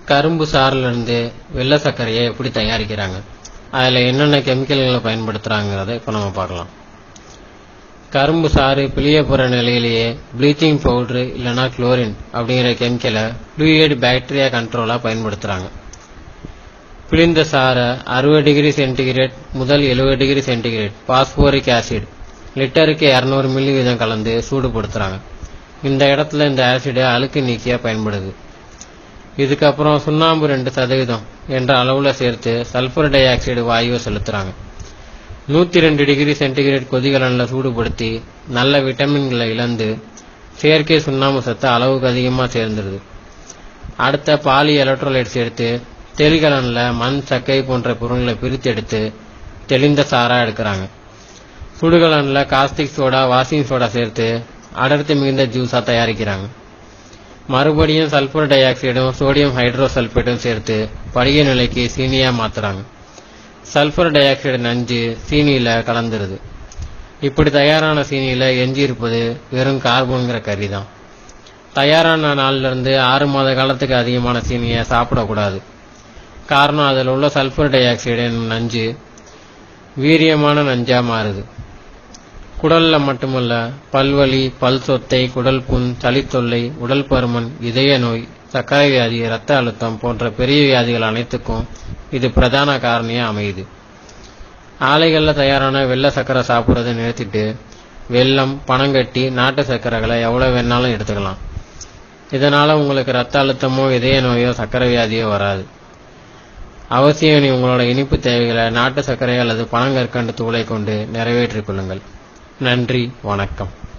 கரும்பு சாறிலிருந்து வெள்ளை சர்க்கரையை எப்படி தயாரிக்கிறாங்க அதில் என்னென்ன கெமிக்கல்களை பயன்படுத்துகிறாங்கிறத இப்போ நம்ம பார்க்கலாம் கரும்பு சாறு பிழிய போகிற நிலையிலேயே ப்ளீச்சிங் பவுட்ரு இல்லைனா குளோரின் அப்படிங்கிற கெமிக்கலை ஃப்ளூயிட் பாக்டீரியா கண்ட்ரோலாக பயன்படுத்துகிறாங்க பிழிந்த சாறை அறுபது டிகிரி சென்டிகிரேட் முதல் எழுபது டிகிரி சென்டிகிரேட் பாஸ்போரிக் ஆசிட் லிட்டருக்கு இரநூறு மில்லி வீதம் கலந்து சூடுபடுத்துகிறாங்க இந்த இடத்துல இந்த ஆசிட் அழுக்கு நீக்கிய பயன்படுது இதுக்கப்புறம் சுண்ணாம்பு ரெண்டு சதவீதம் என்ற அளவில் சேர்த்து சல்ஃபர் டை ஆக்சைடு வாயுவை செலுத்துகிறாங்க நூற்றி ரெண்டு டிகிரி சென்டிகிரேட் கொதிகலனில் சூடுபடுத்தி நல்ல விட்டமின்களை இழந்து செயற்கை சுண்ணாம்பு சத்து அளவுக்கு அதிகமாக சேர்ந்துருது அடுத்த பாலி எலக்ட்ரோலைட் சேர்த்து தெளிகலனில் மண் சக்கை போன்ற பொருட்களை பிரித்து எடுத்து தெளிந்த சாராக எடுக்கிறாங்க சுடுகலனில் காஸ்டிக் சோடா வாஷிங் சோடா சேர்த்து அடர்த்தி மிகுந்த ஜூஸாக தயாரிக்கிறாங்க மறுபடியும் சல்ஃபர் டை ஆக்சைடும் சோடியம் ஹைட்ரோசல்பேட்டும் சேர்த்து படிக நிலைக்கு சீனியாக மாற்றுறாங்க சல்ஃபர் டை ஆக்சைடு நஞ்சு சீனியில் கலந்துருது இப்படி தயாரான சீனியில் எஞ்சி இருப்பது வெறும் கார்பன்கிற கறி தான் தயாரான நாள்லேருந்து ஆறு மாத காலத்துக்கு அதிகமான சீனியை சாப்பிடக்கூடாது காரணம் அதில் உள்ள சல்ஃபர் டை ஆக்சைடு என்னும் நஞ்சு வீரியமான நஞ்சா மாறுது குடல்ல மட்டுமல்ல பல்வலி பல் சொத்தை குடல் புண் சளித்தொல்லை உடல் பருமன் இதய நோய் சர்க்கரை வியாதி இரத்த அழுத்தம் போன்ற பெரிய வியாதிகள் அனைத்துக்கும் இது பிரதான காரணியா அமையுது ஆலைகளில் தயாரான வெள்ளை சர்க்கரை சாப்பிட்றதை நிறுத்திட்டு வெல்லம் பனங்கட்டி நாட்டு சர்க்கரைகளை எவ்வளோ வேணாலும் எடுத்துக்கலாம் இதனால் உங்களுக்கு ரத்த அழுத்தமோ இதய நோயோ சர்க்கரை வியாதியோ வராது அவசியம் நீ உங்களோட இனிப்பு தேவைகளை நாட்டு சர்க்கரை அல்லது பனங்கற்கண்டு தூளை கொண்டு நிறைவேற்றிக் கொள்ளுங்கள் நன்றி வணக்கம்